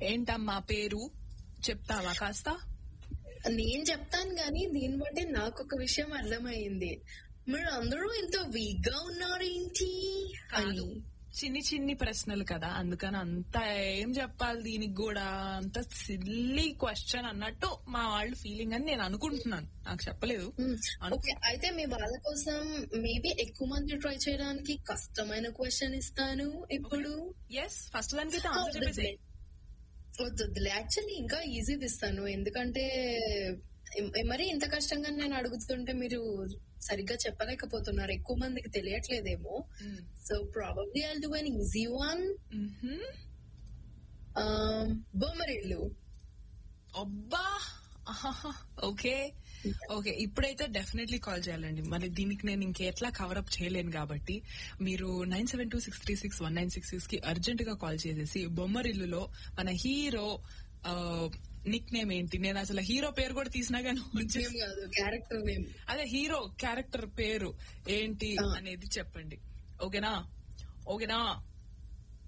ఏంటమ్మా పేరు చెప్తావా కాస్త నేను చెప్తాను గానీ దీన్ని బట్టి నాకు ఒక విషయం అర్థమైంది మీరు అందరూ ఇంత వీక్ గా ఉన్నారేంటి కాదు అని చిన్ని చిన్ని ప్రశ్నలు కదా అందుకని అంత ఏం చెప్పాలి దీనికి కూడా అంత సిల్లీ క్వశ్చన్ అన్నట్టు మా వాళ్ళు ఫీలింగ్ అని నేను అనుకుంటున్నాను నాకు చెప్పలేదు మ్మ్. అను- ఓకే అయితే మీ వాళ్ళ కోసం మేబీ ఎక్కువ మంది ట్రై చేయడానికి కష్టమైన క్వశ్చన్ ఇస్తాను ఇప్పుడు ఎస్ ఫస్ట్ దానికి అయితే ఆన్సర్ చెప్పేసి వద్దులే యాక్చువల్లీ ఇంకా ఈజీది ఇస్తాను ఎందుకంటే ఎం- మరి ఇంత కష్టంగా నేను అడుగుతుంటే మీరు సరిగ్గా చెప్పలేకపోతున్నారు ఎక్కువ మందికి తెలియట్లేదేమో so probably I do an easy one Bommarillu అబ్బా ఓకే ఓకే ఇప్పుడైతే డెఫినెట్లీ కాల్ చేయాలండి మరి దీనికి నేను ఇంకెట్లా కవరప్ చేయలేను కాబట్టి మీరు nine seven two six three six one nine six six కి అర్జెంట్ గా కాల్ చేసేసి బొమ్మరిల్లులో మన హీరో నిక్ నేమ్ ఏంటి నేను అసలు హీరో పేరు కూడా తీసినా కానీ వచ్చేసి నేమ్ కాదు క్యారెక్టర్ నేమ్ అదే హీరో క్యారెక్టర్ పేరు ఏంటి ఆ. అనేది చెప్పండి ఓకేనా ఓకేనా